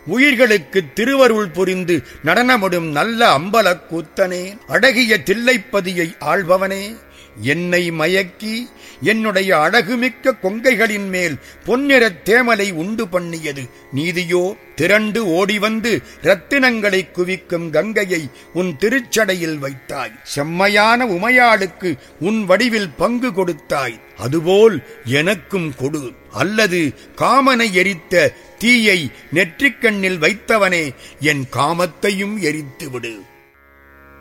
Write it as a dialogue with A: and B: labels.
A: உயிர்களுக்கு திருவருள் புரிந்து நடனமிடும் நல்ல அம்பலக் கூத்தனே அழகிய தில்லைப்பதியை ஆள்பவனே என்னை மயக்கி என்னுடைய அழகுமிக்க கொங்கைகளின் மேல் பொன்னிறத் தேமலை உண்டு பண்ணியது நீதியோ திரண்டு ஓடி வந்து ரத்தினங்களை குவிக்கும் கங்கையை உன் திருச்சடையில் வைத்தாய் செம்மையான உமையாளுக்கு உன் வடிவில் பங்கு கொடுத்தாய் அதுபோல் எனக்கும் கொடு அல்லது காமனை எரித்த தீயை நெற்றிக்கண்ணில் வைத்தவனே என் காமத்தையும் எரித்து விடு